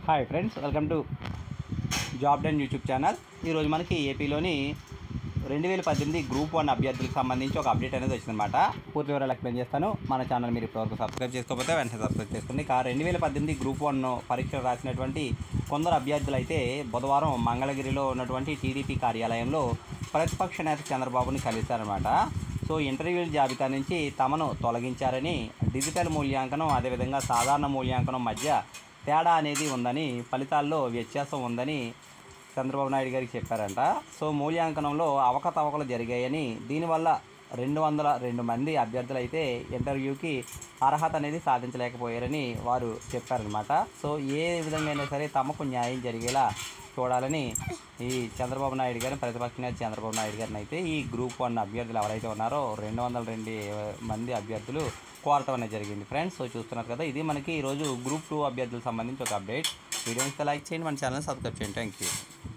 hi friends welcome to job done YouTube channel ఈరోజు మనకి ఏపీలోని రెండు వేల పద్దెనిమిది గ్రూప్ వన్ అభ్యర్థులకు సంబంధించి ఒక అప్డేట్ అనేది వచ్చిందన్నమాట పూర్తి వివరాలు ఎక్స్ప్లెయిన్ చేస్తాను మన ఛానల్ మీరు ఇప్పటివరకు సబ్స్క్రైబ్ చేసుకోకపోతే వెంటనే సబ్స్క్రైబ్ చేసుకోండి ఇక రెండు వేల పద్దెనిమిది గ్రూప్ వన్ పరీక్షలు రాసినటువంటి కొందరు అభ్యర్థులు అయితే బుధవారం మంగళగిరిలో ఉన్నటువంటి టీడీపీ కార్యాలయంలో ప్రతిపక్ష నేత చంద్రబాబుని కలిశారనమాట సో ఇంటర్వ్యూల జాబితా నుంచి తమను తొలగించారని డిజిటల్ మూల్యాంకనం అదేవిధంగా సాధారణ మూల్యాంకనం మధ్య తేడా అనేది ఉందని ఫలితాల్లో వ్యత్యాసం ఉందని చంద్రబాబు నాయుడు గారికి చెప్పారంట సో మూల్యాంకనంలో అవకతవకలు జరిగాయని దీనివల్ల రెండు వందల రెండు మంది అభ్యర్థులు అయితే ఇంటర్వ్యూకి అర్హత అనేది సాధించలేకపోయారని వారు చెప్పారనమాట సో ఏ విధంగా అయినా సరే తమకు న్యాయం జరిగేలా చూడాలని ఈ చంద్రబాబు నాయుడు గారిని ప్రతిపక్ష నేత చంద్రబాబు నాయుడు గారిని అయితే ఈ గ్రూప్ వన్ అభ్యర్థులు ఎవరైతే ఉన్నారో రెండు వందల రెండు మంది అభ్యర్థులు కోరటం అనేది జరిగింది ఫ్రెండ్స్ సో చూస్తున్నారు కదా ఇది మనకి ఈరోజు గ్రూప్ టూ అభ్యర్థులకు సంబంధించి ఒక అప్డేట్ వీడియో ఇస్తే లైక్ చేయండి మన ఛానల్ సబ్స్క్రైబ్ చేయండి థ్యాంక్ యూ